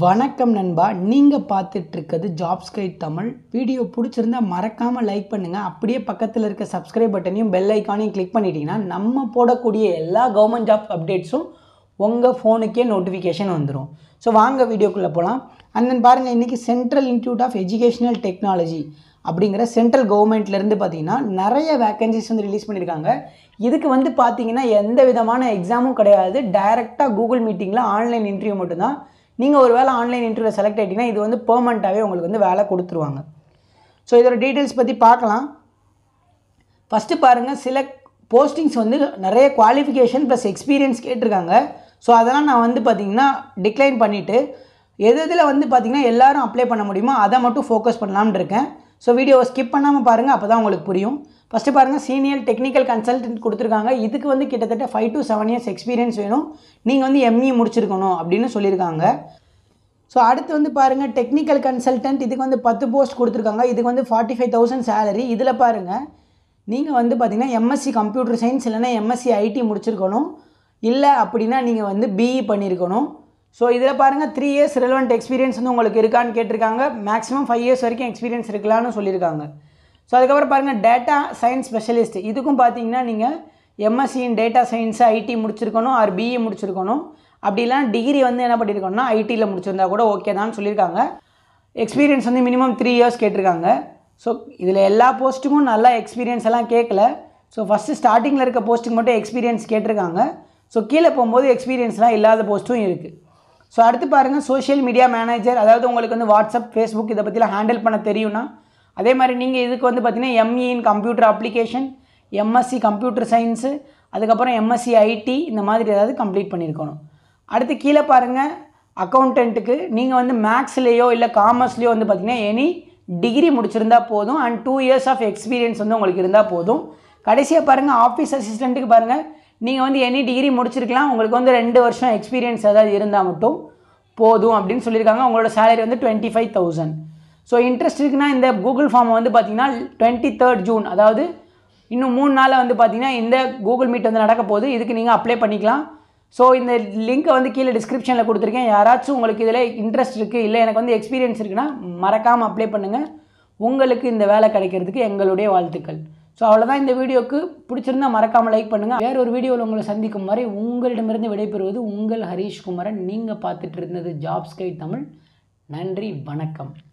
வணக்கம் நண்பா நீங்கள் பார்த்துட்ருக்கிறது ஜாப்ஸ் கைட் தமிழ் வீடியோ பிடிச்சிருந்தா மறக்காமல் லைக் பண்ணுங்கள் அப்படியே பக்கத்தில் இருக்க சப்ஸ்கிரைப் பட்டனையும் பெல் ஐக்கானையும் கிளிக் பண்ணிட்டீங்கன்னா நம்ம போடக்கூடிய எல்லா கவர்மெண்ட் ஜாப் அப்டேட்ஸும் உங்கள் ஃபோனுக்கே நோட்டிஃபிகேஷன் வந்துடும் ஸோ வாங்க வீடியோக்குள்ளே போகலாம் அண்ட் தென் பாருங்கள் இன்றைக்கி central institute of educational technology அப்படிங்கிற சென்ட்ரல் கவர்மெண்ட்லேருந்து பார்த்தீங்கன்னா நிறைய வேக்கன்சிஸ் வந்து ரிலீஸ் பண்ணியிருக்காங்க இதுக்கு வந்து பார்த்தீங்கன்னா எந்த விதமான எக்ஸாமும் கிடையாது டைரெக்டாக கூகுள் மீட்டிங்கில் ஆன்லைன் இன்டர்வியூ மட்டும்தான் நீங்கள் ஒரு வேளை ஆன்லைன் இன்டர்வியூவில் செலக்ட் ஆகிட்டீங்கன்னா இது வந்து பெர்மனண்ட்டாகவே உங்களுக்கு வந்து வேலை கொடுத்துருவாங்க ஸோ இதோட டீட்டெயில்ஸ் பற்றி பார்க்கலாம் ஃபஸ்ட்டு பாருங்கள் சில போஸ்டிங்ஸ் வந்து நிறைய குவாலிஃபிகேஷன் ப்ளஸ் எக்ஸ்பீரியன்ஸ் கேட்டிருக்காங்க ஸோ அதெல்லாம் நான் வந்து பார்த்திங்கன்னா டிக்ளைன் பண்ணிவிட்டு எது எதில் வந்து பார்த்திங்கன்னா எல்லாரும் அப்ளை பண்ண முடியுமோ அதை மட்டும் ஃபோக்கஸ் பண்ணலாம்னு இருக்கேன் ஸோ வீடியோவை ஸ்கிப் பண்ணாமல் பாருங்கள் அப்போ தான் உங்களுக்கு புரியும் ஃபஸ்ட்டு பாருங்கள் சீனியர் டெக்னிக்கல் கன்சல்டன்ட் கொடுத்துருக்காங்க இதுக்கு வந்து கிட்டத்தட்ட five to seven years experience வேணும் நீங்கள் வந்து எம்இ முடிச்சிருக்கணும் அப்படின்னு சொல்லியிருக்காங்க ஸோ அடுத்து வந்து பாருங்கள் டெக்னிக்கல் கன்சல்டன்ட் இதுக்கு வந்து பத்து போஸ்ட் கொடுத்துருக்காங்க இதுக்கு வந்து ஃபார்ட்டி ஃபைவ் தௌசண்ட் சேலரி இதில் பாருங்கள் நீங்கள் வந்து பார்த்தீங்கன்னா எம்எஸ்சி கம்ப்யூட்டர் சயின்ஸ் இல்லைனா எம்எஸ்சி ஐடி முடிச்சிருக்கணும் இல்லை அப்படின்னா நீங்கள் வந்து பிஇ பண்ணியிருக்கணும் ஸோ இதில் பாருங்கள் த்ரீ இயர்ஸ் ரெலவெண்ட் எக்ஸ்பீரியன்ஸ் வந்து உங்களுக்கு இருக்கான்னு கேட்டிருக்காங்க மேக்ஸிமம் ஃபைவ் இயர்ஸ் வரைக்கும் எக்ஸ்பீரியன்ஸ் இருக்கலாம்னு சொல்லியிருக்காங்க ஸோ அதுக்கப்புறம் பாருங்கள் டேட்டா சயின்ஸ் ஸ்பெஷலிஸ்ட் இதுக்கும் பார்த்தீங்கன்னா நீங்கள் MSc in data science IT முடிச்சிருக்கணும் ஆர் பிஇ முடிச்சிருக்கணும் அப்படி இல்லைனா டிகிரி வந்து என்ன பண்ணியிருக்கணும்னா ஐடியில் முடிச்சிருந்தா கூட ஓகே தான் சொல்லியிருக்காங்க எக்ஸ்பீரியன்ஸ் வந்து மினிமம் த்ரீ இயர்ஸ் கேட்டிருக்காங்க ஸோ இதில் எல்லா போஸ்ட்டுக்கும் நல்லா எக்ஸ்பீரியன்ஸ் எல்லாம் கேட்கல ஸோ ஃபஸ்ட்டு ஸ்டார்டிங்கில் இருக்க போஸ்ட்டுக்கு மட்டும் எக்ஸ்பீரியன்ஸ் கேட்டிருக்காங்க ஸோ கீழே போகும்போது எக்ஸ்பீரியன்ஸ்லாம் இல்லாத போஸ்ட்டும் இருக்குது ஸோ அடுத்து பாருங்கள் சோஷியல் மீடியா மேனேஜர் அதாவது உங்களுக்கு வந்து வாட்ஸ்அப் ஃபேஸ்புக் இதை பற்றிலாம் ஹேண்டில் பண்ண தெரியும்னா அதே மாதிரி நீங்கள் இதுக்கு வந்து பார்த்தீங்கன்னா ME in computer application MSc computer science அதுக்கப்புறம் எம்எஸ்சி ஐடி இந்த மாதிரி ஏதாவது கம்ப்ளீட் பண்ணியிருக்கணும் அடுத்து கீழே பாருங்கள் அக்கௌண்டண்ட்டுக்கு நீங்கள் வந்து மேக்ஸ்லேயோ இல்லை காமர்ஸ்லேயோ வந்து பார்த்தீங்கன்னா எனி டிகிரி முடிச்சிருந்தா போதும் and two years of experience வந்து உங்களுக்கு இருந்தால் போதும் கடைசியாக பாருங்கள் ஆஃபீஸ் அசிஸ்டண்ட்டுக்கு பாருங்கள் நீங்கள் வந்து எனி டிகிரி முடிச்சிருக்கலாம் உங்களுக்கு வந்து ரெண்டு வருஷம் எக்ஸ்பீரியன்ஸ் ஏதாவது இருந்தால் மட்டும் போதும் அப்படின்னு சொல்லியிருக்காங்க உங்களோட சேலரி வந்து twenty five thousand so interest இருக்குன்னா இந்த கூகுள் ஃபார்மை வந்து பார்த்தீங்கன்னா டுவெண்ட்டி தேர்ட் ஜூன் அதாவது இன்னும் மூணு நாளில் வந்து பார்த்தீங்கன்னா இந்த கூகுள் மீட் வந்து நடக்க போகுது இதுக்கு நீங்கள் அப்ளை பண்ணிக்கலாம் ஸோ இந்த லிங்க்கை வந்து கீழே டிஸ்கிரிப்ஷனில் கொடுத்துருக்கேன் யாராச்சும் உங்களுக்கு இதில் இன்ட்ரெஸ்ட் இருக்குது இல்லை எனக்கு வந்து எக்ஸ்பீரியன்ஸ் இருக்குன்னா மறக்காமல் அப்ளை பண்ணுங்கள் உங்களுக்கு இந்த வேலை கிடைக்கிறதுக்கு எங்களுடைய வாழ்த்துக்கள் ஸோ அவ்வளோதான் இந்த வீடியோக்கு பிடிச்சிருந்தா மறக்காமல் லைக் பண்ணுங்கள் வேற ஒரு வீடியோவில் உங்களை சந்திக்கும் வரை உங்களிடமிருந்து விடைபெறுவது உங்கள் ஹரீஷ் குமரன் நீங்கள் பார்த்துட்டு இருந்தது ஜாப்ஸ் கை தமிழ் நன்றி வணக்கம்